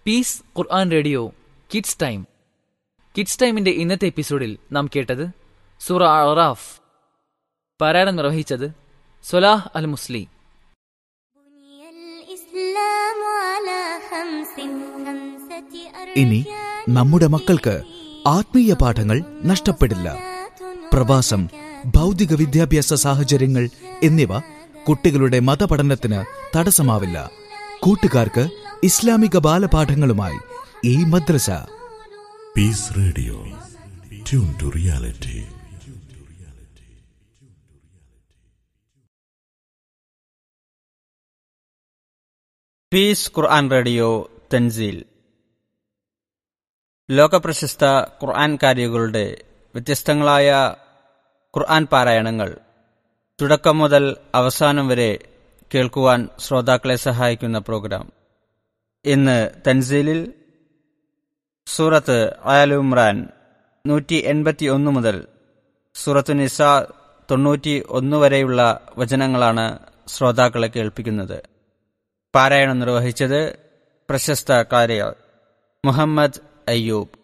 Piece Quran radio kids time kids ടൈമിന്റെ ഇന്നത്തെ എപ്പിസോഡിൽ നാം കേട്ടത് സൂറ അറാഫ് പാരായണം നിർവഹിച്ചത് സൊലാഹ് അൽ മുസ്ലി بني الإسلام على خمس خمسة ഇനി നമ്മുടെ മക്കൾക്ക് ആത്മീയ പാഠങ്ങൾ നഷ്ടപ്പെടില്ല പ്രവാസം ഭൗതിക വിദ്യാഭ്യാസ സാഹചര്യങ്ങൾ എന്നിവ കുട്ടികളുടെ മതപഠനത്തിന് തടസ്സമാവില്ല കൂട്ടുകാർക്ക് ഇസ്ലാമിക ബാലപാഠങ്ങളുമായി ഈ മദ്രസ Peace Radio. Tune to reality. Peace Quran radio Tanzeel ലോകപ്രശസ്ത ഖുർആൻ കാരികളുടെ വ്യത്യസ്തങ്ങളായ ഖുർആൻ പാരായണങ്ങൾ തുടക്കം മുതൽ അവസാനം വരെ കേൾക്കുവാൻ ശ്രോതാക്കളെ സഹായിക്കുന്ന പ്രോഗ്രാം ഇന്ന് തൻസീലിൽ സൂറത്ത് ആലുമ്രാൻ നൂറ്റി എൺപത്തി ഒന്ന് മുതൽ സൂറത്ത് നിസ തൊണ്ണൂറ്റി ഒന്ന് വരെയുള്ള വചനങ്ങളാണ് ശ്രോതാക്കളെ കേൾപ്പിക്കുന്നത് പാരായണം നിർവഹിച്ചത് പ്രശസ്ത കാര്യ മുഹമ്മദ് അയ്യൂബ്